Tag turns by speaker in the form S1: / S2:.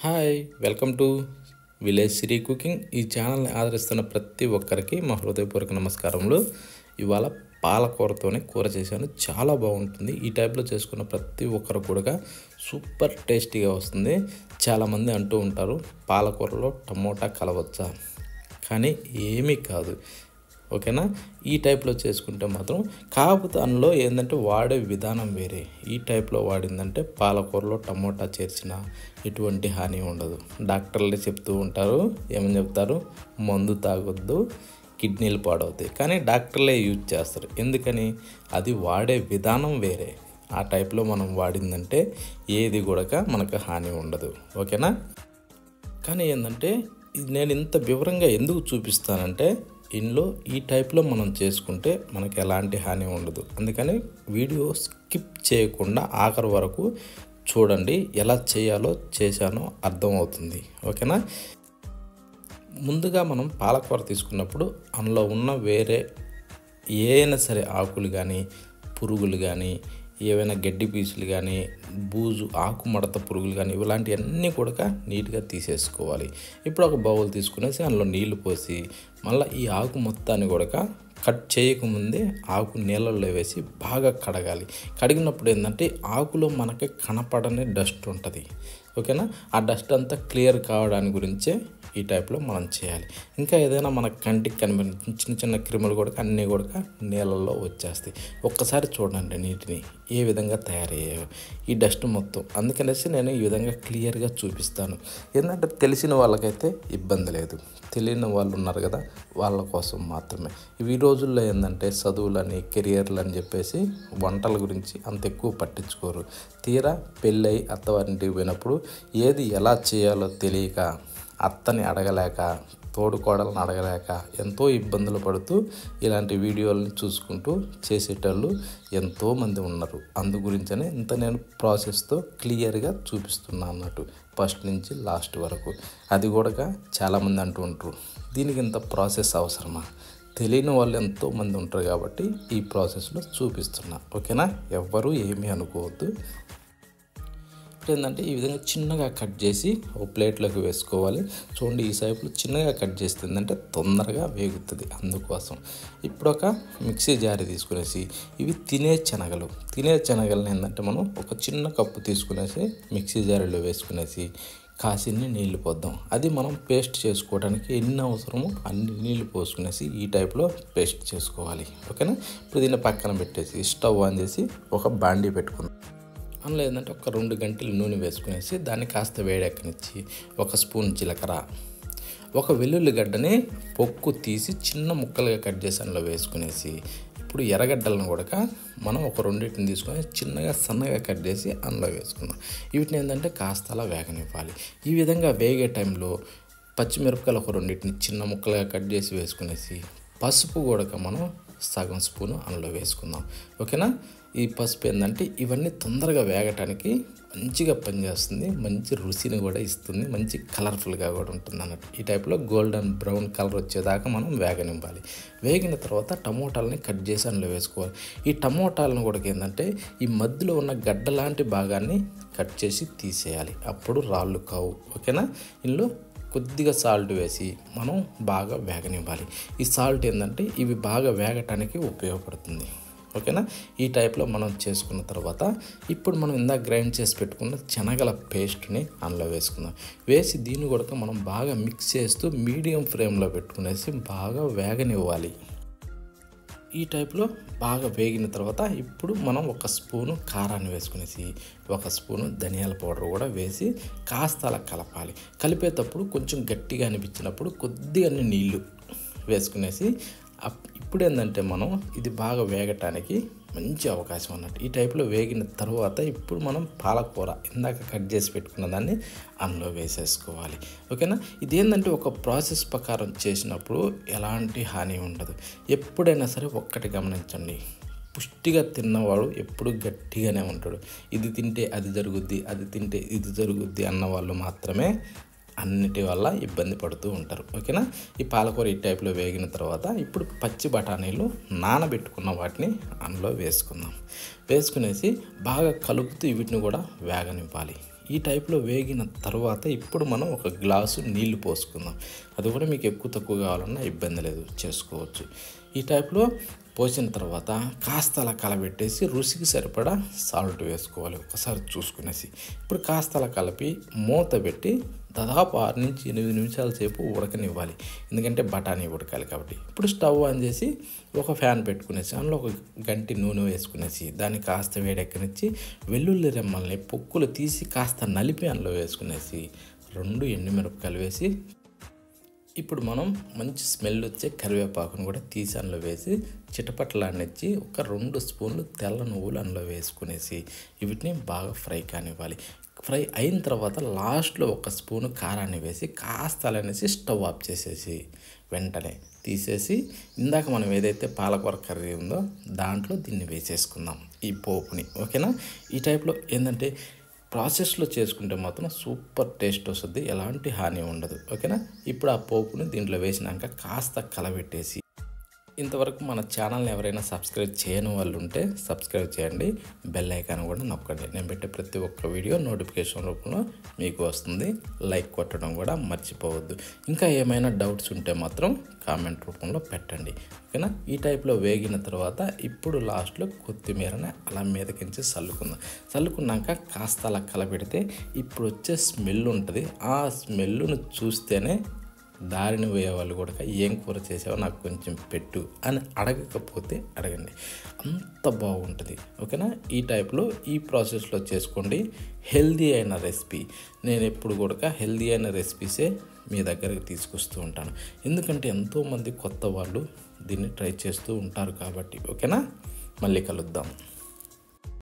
S1: hi welcome to village Siri cooking ఈ ఛానల్ని ఆదరిస్తున్న ప్రతి ఒక్కరికి మా హృదయపూర్వక నమస్కారములు ఇవాళ పాలకూరతోనే కూర చేశాను చాలా బాగుంటుంది ఈ టైప్లో చేసుకున్న ప్రతి ఒక్కరు కూడా సూపర్ టేస్టీగా వస్తుంది చాలామంది అంటూ ఉంటారు పాలకూరలో టమోటా కలవచ్చా కానీ ఏమీ కాదు ఓకేనా ఈ టైప్లో చేసుకుంటే మాత్రం కాకపోతే అందులో ఏంటంటే వాడే విధానం వేరే ఈ టైప్లో వాడిందంటే పాలకూరలో టమోటా చేర్చిన ఎటువంటి హాని ఉండదు డాక్టర్లే చెప్తూ ఉంటారు ఏమని చెప్తారు మందు తాగొద్దు కిడ్నీలు పాడవుతాయి కానీ డాక్టర్లే యూజ్ చేస్తారు ఎందుకని అది వాడే విధానం వేరే ఆ టైప్లో మనం వాడిందంటే ఏది కూడా మనకు హాని ఉండదు ఓకేనా కానీ ఏంటంటే ఇది నేను ఇంత వివరంగా ఎందుకు చూపిస్తానంటే ఇందులో ఈ టైప్లో మనం చేసుకుంటే మనకి ఎలాంటి హాని ఉండదు అందుకని వీడియో స్కిప్ చేయకుండా ఆఖరి వరకు చూడండి ఎలా చేయాలో చేశానో అర్థమవుతుంది ఓకేనా ముందుగా మనం పాలకూర తీసుకున్నప్పుడు అందులో ఉన్న వేరే ఏమైనా సరే ఆకులు కానీ పురుగులు కానీ ఏవైనా గడ్డి పీసులు కానీ బూజు ఆకు మడత పురుగులు కానీ ఇలాంటివన్నీ కూడా నీట్గా తీసేసుకోవాలి ఇప్పుడు ఒక బౌల్ తీసుకునేసి అందులో నీళ్లు పోసి మళ్ళీ ఈ ఆకు మొత్తాన్ని కూడా కట్ చేయకముందే ఆకు నీళ్ళల్లో వేసి బాగా కడగాలి కడిగినప్పుడు ఏంటంటే ఆకులో మనకి కనపడని డస్ట్ ఉంటుంది ఓకేనా ఆ డస్ట్ అంతా క్లియర్ కావడానికి గురించే ఈ టైప్లో మనం చేయాలి ఇంకా ఏదైనా మన కంటికి కనిపించిన చిన్న చిన్న క్రిములు కూడా అన్నీ కూడా నీళ్ళల్లో వచ్చేస్తాయి ఒక్కసారి చూడండి నీటిని ఏ విధంగా తయారయ్యాయో ఈ డస్ట్ మొత్తం అందుకనేసి నేను ఈ విధంగా క్లియర్గా చూపిస్తాను ఏంటంటే తెలిసిన వాళ్ళకైతే ఇబ్బంది లేదు తెలియని వాళ్ళు ఉన్నారు కదా వాళ్ళ కోసం మాత్రమే ఇవి రోజుల్లో ఏంటంటే చదువులని కెరియర్లు అని చెప్పేసి వంటల గురించి అంత ఎక్కువ పట్టించుకోరు తీరా పెళ్ళై అత్తవారింటికి పోయినప్పుడు ఏది ఎలా చేయాలో తెలియక అత్తని అడగలేక తోడుకోడలను అడగలేక ఎంతో ఇబ్బందులు పడుతూ ఇలాంటి వీడియోలను చూసుకుంటూ చేసేటోళ్ళు ఎంతోమంది ఉన్నారు అందు గురించనే ఇంత నేను ప్రాసెస్తో క్లియర్గా చూపిస్తున్నా అన్నట్టు ఫస్ట్ నుంచి లాస్ట్ వరకు అది కూడా చాలామంది అంటూ ఉంటారు దీనికి ఇంత ప్రాసెస్ అవసరమా తెలియని వాళ్ళు ఎంతోమంది ఉంటారు కాబట్టి ఈ ప్రాసెస్లో చూపిస్తున్నా ఓకేనా ఎవ్వరూ ఏమీ అనుకోవద్దు ఇప్పుడు ఏంటంటే ఈ విధంగా చిన్నగా కట్ చేసి ఒక ప్లేట్లోకి వేసుకోవాలి చూడండి ఈ సైపులో చిన్నగా కట్ చేస్తుందంటే తొందరగా వేగుతుంది అందుకోసం ఇప్పుడు ఒక మిక్సీ జారి తీసుకునేసి ఇవి తినే శనగలు తినే శనగలను ఏంటంటే మనం ఒక చిన్న కప్పు తీసుకునేసి మిక్సీ జారీలో వేసుకునేసి కాసిన్ని నీళ్లు పోద్దాం అది మనం పేస్ట్ చేసుకోవడానికి ఎన్ని అవసరమో అన్ని నీళ్లు పోసుకునేసి ఈ టైప్లో పేస్ట్ చేసుకోవాలి ఓకేనా ఇప్పుడు దీన్ని పక్కన పెట్టేసి స్టవ్ ఆన్ చేసి ఒక బాండీ పెట్టుకుందాం అందులో ఏంటంటే ఒక రెండు గంటలు నూనె వేసుకునేసి దాన్ని కాస్త వేడెక్కనిచ్చి ఒక స్పూన్ జీలకర్ర ఒక వెల్లుల్లి గడ్డని పొక్కు తీసి చిన్న ముక్కలుగా కట్ చేసి అందులో వేసుకునేసి ఇప్పుడు ఎర్రగడ్డలను కూడా మనం ఒక రెండింటిని తీసుకొని చిన్నగా సన్నగా కట్ చేసి అందులో వేసుకుందాం వీటిని ఏంటంటే కాస్త అలా వేగనివ్వాలి ఈ విధంగా వేగే టైంలో పచ్చిమిరపకాయలు ఒక రెండింటిని చిన్న ముక్కలుగా కట్ చేసి వేసుకునేసి పసుపు కూడా మనం సగం స్పూను అందులో వేసుకుందాం ఓకేనా ఈ పసుపు ఏంటంటే ఇవన్నీ తొందరగా వేగటానికి మంచిగా పనిచేస్తుంది మంచి రుచిని కూడా ఇస్తుంది మంచి కలర్ఫుల్గా కూడా ఉంటుంది అన్నట్టు ఈ టైప్లో గోల్డెన్ బ్రౌన్ కలర్ వచ్చేదాకా మనం వేగనివ్వాలి వేగిన తర్వాత టమోటాలని కట్ చేసి అందులో వేసుకోవాలి ఈ టమోటాలను కూడా ఏంటంటే ఈ మధ్యలో ఉన్న గడ్డ లాంటి భాగాన్ని కట్ చేసి తీసేయాలి అప్పుడు రాళ్ళు కావు ఓకేనా ఇందులో కొద్దిగా సాల్ట్ వేసి మనం బాగా వేగనివ్వాలి ఈ సాల్ట్ ఏంటంటే ఇవి బాగా వేగటానికి ఉపయోగపడుతుంది ఓకేనా ఈ టైప్లో మనం చేసుకున్న తర్వాత ఇప్పుడు మనం ఇందాక గ్రైండ్ చేసి పెట్టుకున్న శనగల పేస్ట్ని అందులో వేసుకుందాం వేసి దీన్ని కూడా మనం బాగా మిక్స్ చేస్తూ మీడియం ఫ్లేమ్లో పెట్టుకునేసి బాగా వేగనివ్వాలి ఈ టైప్లో బాగా వేగిన తర్వాత ఇప్పుడు మనం ఒక స్పూను కారాన్ని వేసుకునేసి ఒక స్పూను ధనియాల పౌడర్ కూడా వేసి కాస్త అలా కలపాలి కలిపేటప్పుడు కొంచెం గట్టిగా అనిపించినప్పుడు కొద్దిగా నీళ్ళు వేసుకునేసి ఇప్పుడు ఏంటంటే మనం ఇది బాగా వేగటానికి మంచి అవకాశం అన్నట్టు ఈ టైప్లో వేగిన తర్వాత ఇప్పుడు మనం పాలకూర ఇందాక కట్ చేసి పెట్టుకున్న దాన్ని అందులో వేసేసుకోవాలి ఓకేనా ఇదేంటంటే ఒక ప్రాసెస్ ప్రకారం చేసినప్పుడు ఎలాంటి హాని ఉండదు ఎప్పుడైనా సరే ఒక్కటి గమనించండి పుష్టిగా తిన్నవాడు ఎప్పుడు గట్టిగానే ఉంటాడు ఇది తింటే అది జరుగుద్ది అది తింటే ఇది జరుగుద్ది అన్న వాళ్ళు మాత్రమే అన్నిటి వల్ల ఇబ్బంది పడుతూ ఉంటారు ఓకేనా ఈ పాలకూర ఈ టైప్లో వేగిన తర్వాత ఇప్పుడు పచ్చి బఠానీలు నానబెట్టుకున్న వాటిని అందులో వేసుకుందాం వేసుకునేసి బాగా కలుపుతూ వీటిని కూడా వేగనివ్వాలి ఈ టైప్లో వేగిన తర్వాత ఇప్పుడు మనం ఒక గ్లాసు నీళ్లు పోసుకుందాం అది కూడా మీకు ఎక్కువ తక్కువ కావాలన్నా ఇబ్బంది లేదు చేసుకోవచ్చు ఈ టైప్లో పోసిన తర్వాత కాస్త అలా కలబెట్టేసి రుచికి సరిపడా సాల్ట్ వేసుకోవాలి ఒకసారి చూసుకునేసి ఇప్పుడు కాస్త అలా కలిపి మూత పెట్టి దాదాపు ఆరు నుంచి ఎనిమిది నిమిషాల సేపు ఉడకనివ్వాలి ఎందుకంటే బఠానీ ఉడకాలి కాబట్టి ఇప్పుడు స్టవ్ ఆన్ చేసి ఒక ఫ్యాన్ పెట్టుకునేసి అందులో ఒక గంటి నూనె వేసుకునేసి దాన్ని కాస్త వేడెక్కనిచ్చి వెల్లుల్లి రెమ్మల్ని పొక్కులు తీసి కాస్త నలిపి అందులో వేసుకునేసి రెండు ఎండుమిరపకాయలు వేసి ఇప్పుడు మనం మంచి స్మెల్ వచ్చే కరివేపాకును కూడా తీసి అందులో వేసి చిటపట్లాడినిచ్చి ఒక రెండు స్పూన్లు తెల్ల నువ్వులు అందులో వేసుకునేసి వీటిని బాగా ఫ్రై కానివ్వాలి ఫ్రై అయిన తర్వాత లాస్ట్లో ఒక స్పూను కారాన్ని వేసి కాస్త అలానేసి స్టవ్ ఆఫ్ చేసేసి వెంటనే తీసేసి ఇందాక మనం ఏదైతే పాలకూర కర్రీ ఉందో దాంట్లో దీన్ని వేసేసుకుందాం ఈ పోపుని ఓకేనా ఈ టైప్లో ఏంటంటే ప్రాసెస్లో చేసుకుంటే మాత్రం సూపర్ టేస్ట్ వస్తుంది ఎలాంటి హాని ఉండదు ఓకేనా ఇప్పుడు ఆ పోపుని దీంట్లో వేసినాక కాస్త కలబెట్టేసి ఇంతవరకు మన ఛానల్ని ఎవరైనా సబ్స్క్రైబ్ చేయని వాళ్ళు ఉంటే సబ్స్క్రైబ్ చేయండి బెల్ ఐకాన్ కూడా నొక్కండి నేను పెట్టే ప్రతి ఒక్క వీడియో నోటిఫికేషన్ రూపంలో మీకు వస్తుంది లైక్ కొట్టడం కూడా మర్చిపోవద్దు ఇంకా ఏమైనా డౌట్స్ ఉంటే మాత్రం కామెంట్ రూపంలో పెట్టండి ఓకేనా ఈ టైప్లో వేగిన తర్వాత ఇప్పుడు లాస్ట్లో కొత్తిమీరని అలా మీదకించి చల్లుకుందాం చల్లుకున్నాక కాస్త అలా కలపెడితే ఇప్పుడు వచ్చే స్మెల్ ఉంటుంది ఆ స్మెల్ను చూస్తేనే దారిని పోయే వాళ్ళు కూడా ఏం కూర చేసావో నాకు కొంచెం పెట్టు అని అడగకపోతే అడగండి అంత బాగుంటుంది ఓకేనా ఈ టైప్లో ఈ ప్రాసెస్లో చేసుకోండి హెల్దీ అయిన రెసిపీ నేను ఎప్పుడు కూడా హెల్దీ అయిన రెసిపీసే మీ దగ్గరికి తీసుకొస్తూ ఉంటాను ఎందుకంటే ఎంతోమంది కొత్త వాళ్ళు దీన్ని ట్రై చేస్తూ ఉంటారు కాబట్టి ఓకేనా మళ్ళీ కలుద్దాం